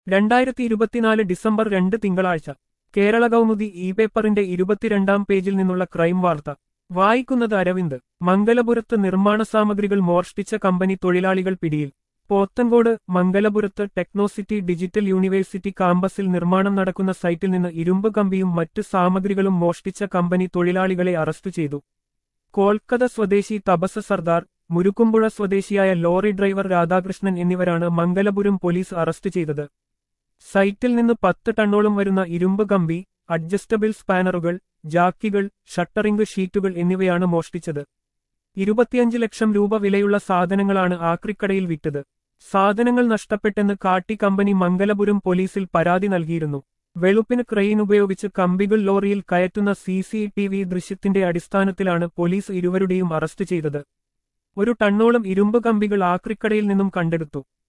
രണ്ടായിരത്തി ഇരുപത്തിനാല് ഡിസംബർ രണ്ട് തിങ്കളാഴ്ച കേരള കൗമുദി ഇ പേപ്പറിന്റെ ഇരുപത്തിരണ്ടാം പേജിൽ നിന്നുള്ള ക്രൈം വാർത്ത വായിക്കുന്നത് അരവിന്ദ് മംഗലപുരത്ത് നിർമ്മാണ സാമഗ്രികൾ മോഷ്ടിച്ച കമ്പനി തൊഴിലാളികൾ പിടിയിൽ പോത്തൻകോട് മംഗലപുരത്ത് ടെക്നോസിറ്റി ഡിജിറ്റൽ യൂണിവേഴ്സിറ്റി കാമ്പസിൽ നിർമ്മാണം നടക്കുന്ന സൈറ്റിൽ നിന്ന് ഇരുമ്പ് കമ്പിയും മറ്റ് സാമഗ്രികളും മോഷ്ടിച്ച കമ്പനി തൊഴിലാളികളെ അറസ്റ്റ് ചെയ്തു കോൽക്കത്ത സ്വദേശി തപസ സർദാർ മുരുക്കുമ്പുഴ സ്വദേശിയായ ലോറി ഡ്രൈവർ രാധാകൃഷ്ണൻ എന്നിവരാണ് മംഗലപുരം പോലീസ് അറസ്റ്റ് ചെയ്തത് സൈറ്റിൽ നിന്ന് പത്ത് ടണ്ണോളം വരുന്ന ഇരുമ്പ് കമ്പി അഡ്ജസ്റ്റബിൾ സ്പാനറുകൾ ജാക്കികൾ ഷട്ടറിംഗ് ഷീറ്റുകൾ എന്നിവയാണ് മോഷ്ടിച്ചത് ഇരുപത്തിയഞ്ച് ലക്ഷം രൂപ വിലയുള്ള സാധനങ്ങളാണ് ആക്രിക്കടയിൽ വിറ്റത് സാധനങ്ങൾ നഷ്ടപ്പെട്ടെന്ന് കാട്ടി കമ്പനി മംഗലപുരം പോലീസിൽ പരാതി നൽകിയിരുന്നു വെളുപ്പിന് ക്രെയിൻ ഉപയോഗിച്ച് കമ്പികൾ ലോറിയിൽ കയറ്റുന്ന സി സി ടി വി ദൃശ്യത്തിന്റെ അടിസ്ഥാനത്തിലാണ് പോലീസ് ഇരുവരുടെയും അറസ്റ്റ് ചെയ്തത് ഒരു ടണ്ണോളം ഇരുമ്പ് കമ്പികൾ ആക്രിക്കടയിൽ നിന്നും കണ്ടെടുത്തു